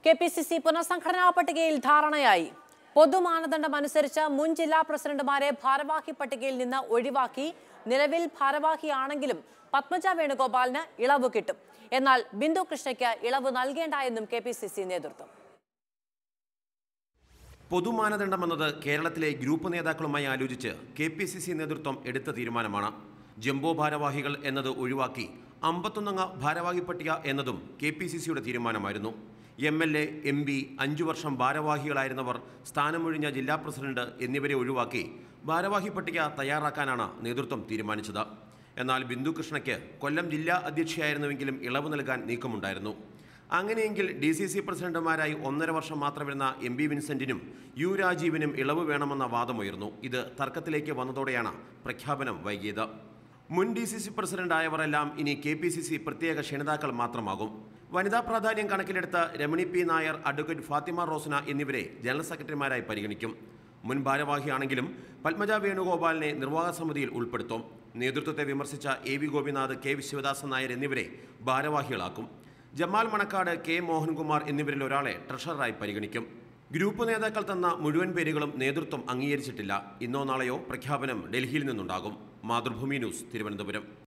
K P C C പുനഃസംഘടനാ പട്ടികയിൽ ധാരണയായി പൊതുമാനദണ്ഡം അനുസരിച്ച് മുൻ ജില്ലാ പ്രസിഡന്റുമാരെ ഭാരവാഹി പട്ടികയിൽ നിന്ന് ഒഴിവാക്കി നിലവിൽ ഭാരവാഹിയാണെങ്കിലും പത്മജ വേണുഗോപാലിന് ഇളവ് കിട്ടും എന്നാൽ ബിന്ദു കൃഷ്ണയ്ക്ക് ഇളവ് നൽകേണ്ട എന്നും കെ പി സി സി നേതൃത്വം പൊതുമാനദണ്ഡമെന്നത് കേരളത്തിലെ ഗ്രൂപ്പ് നേതാക്കളുമായി ആലോചിച്ച് കെ പി സി സി നേതൃത്വം എടുത്ത തീരുമാനമാണ് ജംബോ ഭാരവാഹികൾ എന്നത് ഒഴിവാക്കി അമ്പത്തൊന്നംഗ ഭാരവാഹി പട്ടിക എന്നതും കെ പി സി സിയുടെ തീരുമാനമായിരുന്നു M L A M P അഞ്ചു വർഷം ഭാരവാഹികളായിരുന്നവർ സ്ഥാനമൊഴിഞ്ഞ ജില്ലാ പ്രസിഡന്റ് എന്നിവരെ ഒഴിവാക്കി ഭാരവാഹി പട്ടിക തയ്യാറാക്കാനാണ് നേതൃത്വം തീരുമാനിച്ചത് എന്നാൽ ബിന്ദു കൃഷ്ണയ്ക്ക് കൊല്ലം ജില്ലാ അധ്യക്ഷയായിരുന്നുവെങ്കിലും ഇളവ് നൽകാൻ നീക്കമുണ്ടായിരുന്നു അങ്ങനെയെങ്കിൽ ഡി സി സി പ്രസിഡന്റുമാരായി ഒന്നര വർഷം മാത്രം വരുന്ന എം ബി വിൻസെന്റിനും യു രാജീവിനും ഇളവ് വേണമെന്ന വാദമുയർന്നു ഇത് തർക്കത്തിലേക്ക് വന്നതോടെയാണ് പ്രഖ്യാപനം വൈകിയത് മുൻ ഡി സി സി പ്രസിഡന്റായവരെല്ലാം ഇനി കെ പി സി സി പ്രത്യേക ക്ഷണിതാക്കൾ മാത്രമാകും വനിതാ പ്രാധാന്യം കണക്കിലെടുത്ത് രമണി പി നായർ അഡ്വക്കേറ്റ് ഫാത്തിമ റോസന എന്നിവരെ ജനറൽ സെക്രട്ടറിമാരായി പരിഗണിക്കും മുൻ ഭാരവാഹിയാണെങ്കിലും പത്മജ വേണുഗോപാലിനെ നിർവാഹക സമിതിയിൽ ഉൾപ്പെടുത്തും നേതൃത്വത്തെ വിമർശിച്ച A V Gopinath K Viswadasan Nair എന്നിവരെ ഭാരവാഹികളാക്കും ജമാൽ മണക്കാട് കെ മോഹൻകുമാർ എന്നിവരിൽ ഒരാളെ ട്രഷററായി പരിഗണിക്കും ഗ്രൂപ്പ് നേതാക്കൾ തന്ന മുഴുവൻ പേരുകളും നേതൃത്വം അംഗീകരിച്ചിട്ടില്ല ഇന്നോ നാളെയോ പ്രഖ്യാപനം ഡൽഹിയിൽ നിന്നുണ്ടാകും മാതൃഭൂമി ന്യൂസ് തിരുവനന്തപുരം